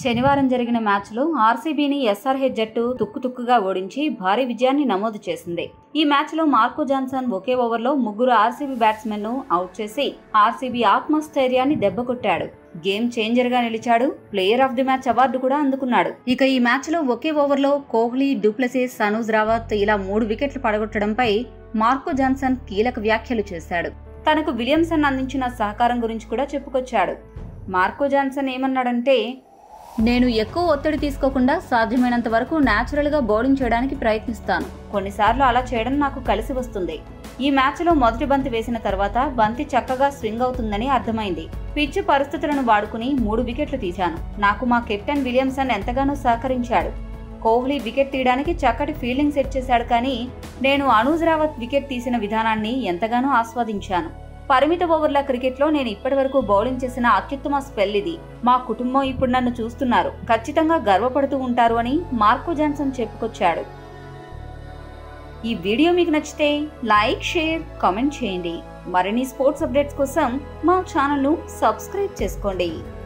శనివారం జరిగిన మ్యాచ్లో ఆర్సీబీని ఎస్ఆర్హెచ్ జట్టు తుక్కుతుక్కుగా ఓడించి భారీ విజయాన్ని నమోదు చేసింది ఈ మ్యాచ్లో మార్కో జాన్సన్ ఒకే ఓవర్లో ముగ్గురు ఆర్సీబీ బ్యాట్స్మెన్ ను అవుట్ చేసి ఆర్సీబీ ఆత్మస్థైర్యాన్ని దెబ్బకొట్టాడు గేమ్ చేంజర్ గా నిలిచాడు player of the match award కూడా అందుకున్నాడు ఇక ఈ మ్యాచ్ లో ఒకే ఓవర్లో కోహ్లీ డూప్లెసిస్ సనూజ్ రావత్ ఇలా మూడు వికెట్లు పడగొట్టడంపై మార్కో జాన్సన్ కీలక వ్యాఖ్యలు చేశాడు తనకు విలియమ్సన్ అందించిన సహకారం గురించి కూడా చెప్పుకొచ్చాడు మార్కో జాన్సన్ ఏమన్నాడంటే నేను ఎక్కువ ఒత్తిడి తీసుకోకుండా సాధ్యమైనంత వరకు న్యాచురల్ గా బౌలింగ్ చేయడానికి ప్రయత్నిస్తాను కొన్నిసార్లు అలా చేయడం నాకు కలిసి వస్తుంది ఈ మ్యాచ్లో మొదటి బంతి వేసిన తర్వాత బంతి చక్కగా స్వింగ్ అవుతుందని అర్థమైంది పిచ్ పరిస్థితులను వాడుకుని మూడు వికెట్లు తీశాను నాకు మా కెప్టెన్ విలియమ్సన్ ఎంతగానో సహకరించాడు కోహ్లీ వికెట్ తీయడానికి చక్కటి ఫీల్డింగ్ సెట్ చేశాడు కానీ నేను అనూజ్ రావత్ వికెట్ తీసిన విధానాన్ని ఎంతగానో ఆస్వాదించాను పరిమిత ఓవర్ల క్రికెట్లో నేను ఇప్పటివరకు బౌలింగ్ చేసిన అత్యుత్తమ స్పెల్ ఇది మా కుటుంబం ఇప్పుడు నన్ను చూస్తున్నారు ఖచ్చితంగా గర్వపడుతూ ఉంటారు అని మార్కో జాన్సన్ చెప్పుకొచ్చాడు ఈ వీడియో మీకు నచ్చితే లైక్ షేర్ కామెంట్ చేయండి మరిన్ని స్పోర్ట్స్ అప్డేట్స్ కోసం మా ఛానల్ను సబ్స్క్రైబ్ చేసుకోండి